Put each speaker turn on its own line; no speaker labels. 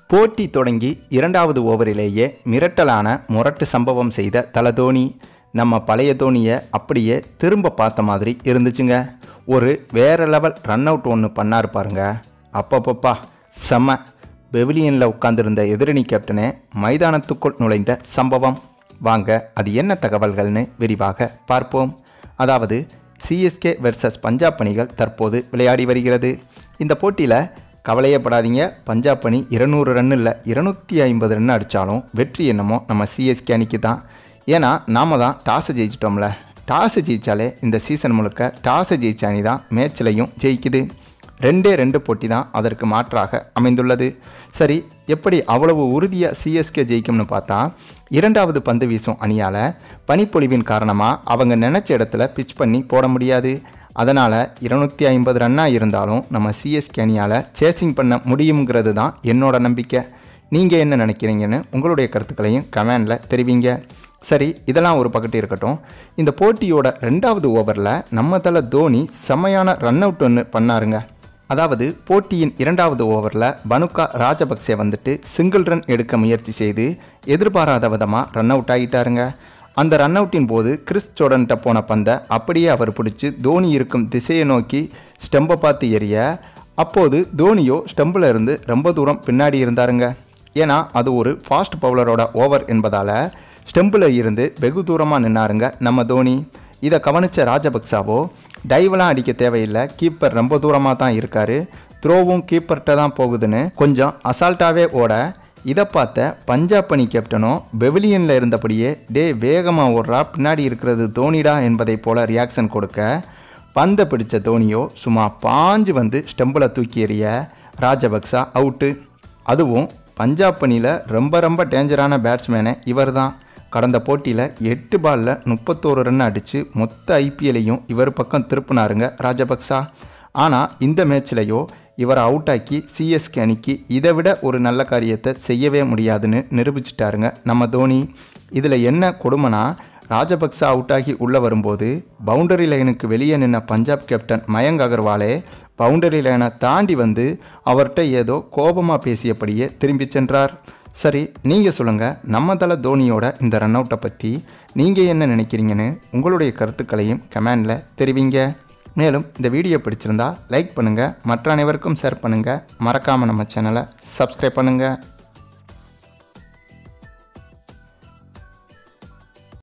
போட்டி தொடங்கி இரண்டாவது ஓவரிலேயே மிரட்டலான முரட்டு சம்பவம் செய்த தல தோனி நம்ம பழைய தோனியை அப்படியே திரும்ப பார்த்த மாதிரி இருந்துச்சுங்க ஒரு வேற லெவல் ரன் அவுட் ஒன்று பண்ணார் பாருங்க அப்பப்பப்பா செம பெவிலியனில் உட்கார்ந்திருந்த எதிரணி கேப்டனே மைதானத்துக்குள் நுழைந்த சம்பவம் வாங்க அது என்ன தகவல்கள்னு விரிவாக பார்ப்போம் அதாவது சிஎஸ்கே வெர்சஸ் பஞ்சாப் அணிகள் தற்போது விளையாடி வருகிறது இந்த போட்டியில் கவலையப்படாதீங்க பஞ்சாப் அணி இருநூறு ரன் இல்லை இருநூற்றி ஐம்பது ரன் அடித்தாலும் வெற்றி என்னமோ நம்ம சிஎஸ்கே அணிக்கு தான் ஏன்னா நாம தான் டாஸை ஜெயிச்சிட்டோம்ல டாஸை ஜெயித்தாலே இந்த சீசன் முழுக்க டாஸை ஜெயிச்ச அணி தான் மேட்ச்லையும் ஜெயிக்குது ரெண்டே ரெண்டு போட்டி தான் அதற்கு மாற்றாக அமைந்துள்ளது சரி எப்படி அவ்வளவு உறுதியாக சிஎஸ்கே ஜெயிக்கும்னு பார்த்தா இரண்டாவது பந்து வீசும் அணியால் பனிப்பொழிவின் காரணமாக அவங்க நினச்ச இடத்துல பிச் பண்ணி போட முடியாது அதனால் இருநூற்றி ஐம்பது ரன்னாக இருந்தாலும் நம்ம சிஎஸ்கே அணியால் சேசிங் பண்ண முடியுங்கிறது தான் என்னோட நம்பிக்கை நீங்கள் என்ன நினைக்கிறீங்கன்னு உங்களுடைய கருத்துக்களையும் கமெண்டில் தெரிவிங்க சரி இதெல்லாம் ஒரு பக்கத்து இருக்கட்டும் இந்த போட்டியோட ரெண்டாவது ஓவரில் நம்ம தலை தோனி செம்மையான ரன் அவுட் ஒன்று பண்ணாருங்க அதாவது போட்டியின் இரண்டாவது ஓவரில் பனுக்கா ராஜபக்சே வந்துட்டு சிங்கிள் ரன் எடுக்க முயற்சி செய்து எதிர்பாராத விதமாக ரன் அவுட் ஆகிட்டாருங்க அந்த ரன் அவுட்டின் போது கிறிஸ் ஜோர்டன்கிட்ட போன பந்தை அப்படியே அவர் பிடிச்சி தோனி இருக்கும் திசையை நோக்கி ஸ்டெம்பை பார்த்து எறிய அப்போது தோனியோ ஸ்டம்பில் இருந்து ரொம்ப தூரம் பின்னாடி இருந்தாருங்க ஏன்னா அது ஒரு ஃபாஸ்ட் பவுலரோட ஓவர் என்பதால் ஸ்டெம்பில் இருந்து வெகு தூரமாக நின்னாருங்க நம்ம தோனி இதை கவனித்த ராஜபக்சாவோ டைவெலாம் அடிக்க தேவையில்லை கீப்பர் ரொம்ப தூரமாக தான் இருக்காரு த்ரோவும் கீப்பர்கிட்ட தான் போகுதுன்னு கொஞ்சம் அசால்ட்டாகவே ஓட இதை பார்த்த பஞ்சாப் அணி கேப்டனும் பெவிலியனில் இருந்தபடியே டே வேகமாக ஓடுறா பின்னாடி இருக்கிறது தோனிடா என்பதை போல ரியாக்ஷன் கொடுக்க பந்தை பிடிச்ச தோனியோ சும்மா பாஞ்சு வந்து ஸ்டெம்பில் தூக்கி எறிய ராஜபக்சா அவுட்டு அதுவும் பஞ்சாப் அணியில் ரொம்ப ரொம்ப டேஞ்சரான பேட்ஸ்மேனே இவர் தான் கடந்த போட்டியில் எட்டு பாலில் முப்பத்தோரு ரன் அடித்து மொத்த ஐபிஎல்லையும் இவர் பக்கம் திருப்பினாருங்க ராஜபக்சா ஆனால் இந்த மேட்ச்லேயோ இவரை அவுட் ஆக்கி சிஎஸ்கே அணிக்கு இதை விட ஒரு நல்ல காரியத்தை செய்யவே முடியாதுன்னு நிரூபிச்சிட்டாருங்க நம்ம தோனி இதில் என்ன கொடுமைனா ராஜபக்சா அவுட் ஆகி உள்ளே வரும்போது பவுண்டரி லைனுக்கு வெளியே நின்ன பஞ்சாப் கேப்டன் மயங்க் அகர்வாலே பவுண்டரி லைனை தாண்டி வந்து அவர்கிட்ட ஏதோ கோபமாக பேசியபடியே திரும்பி சென்றார் சரி நீங்கள் சொல்லுங்கள் நம்ம தல தோனியோட இந்த ரன் அவுட்டை பற்றி நீங்கள் என்ன நினைக்கிறீங்கன்னு உங்களுடைய கருத்துக்களையும் கமெண்டில் தெரிவிங்க மேலும் இந்த வீடியோ பிடிச்சிருந்தா லைக் பண்ணுங்கள் மற்ற அனைவருக்கும் ஷேர் பண்ணுங்கள் மறக்காமல் நம்ம சேனலை சப்ஸ்கிரைப் பண்ணுங்கள்